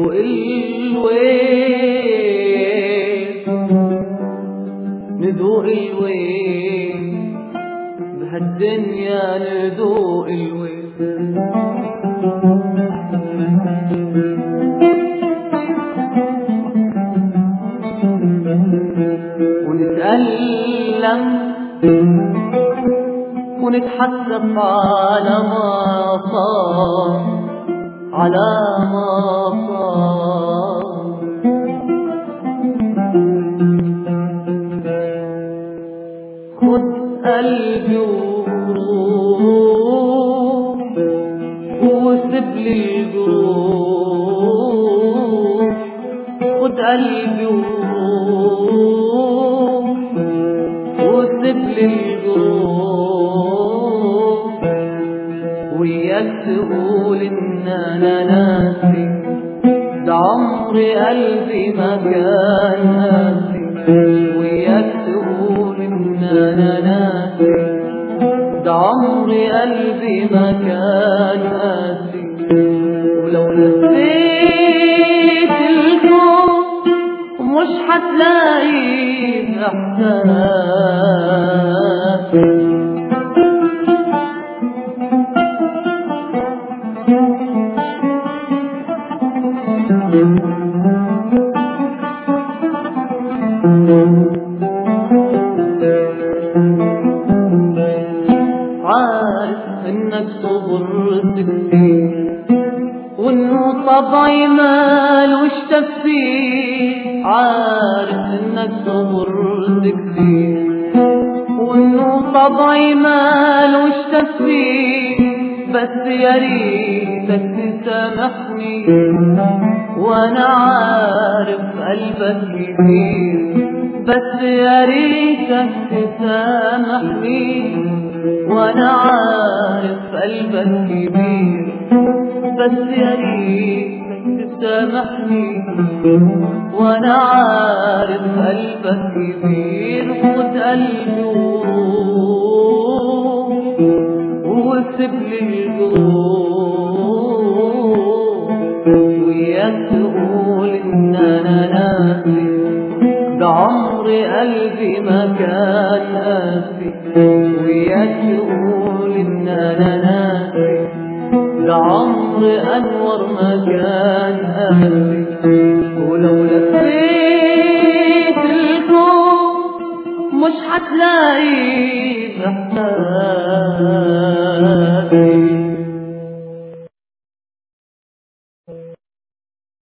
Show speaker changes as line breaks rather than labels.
ندوق الويل ندوق الويل بهالدنيا ندوق الويل ونتألم ونتحسف على ما صار على ما صار خد قلبي وروح وسيب لي الجروح خد قلبي وروح وسيب لي الجروح وياك تقول ان انا ناسي ده عمري قلبي ما كان ناسي وياك تقول ان انا ناسي ده عمري قلبي ما كان ناسي ولو نسيت الكون مش هتلاقي احساس عارف انك صبرت كتير وانه طبعي مالوش تفسير عارف انك صبرت كتير وانه طبعي مالوش تفسير بس يا ريتك تسامحني وانا عارف قلبك كبير بس يا ريتك تسامحني وانا عارف قلبك كبير بس يا ريتك تسامحني وانا عارف قلبك كبير خد قلبي وسيب لي الجروح وياك تقول ان انا ناسي ده عمري قلبي ما كان قاسي وياك تقول ان انا ناسي ده عمري انور ما كان قاسي ولو لفيت الكون مش هتلاقي محتاج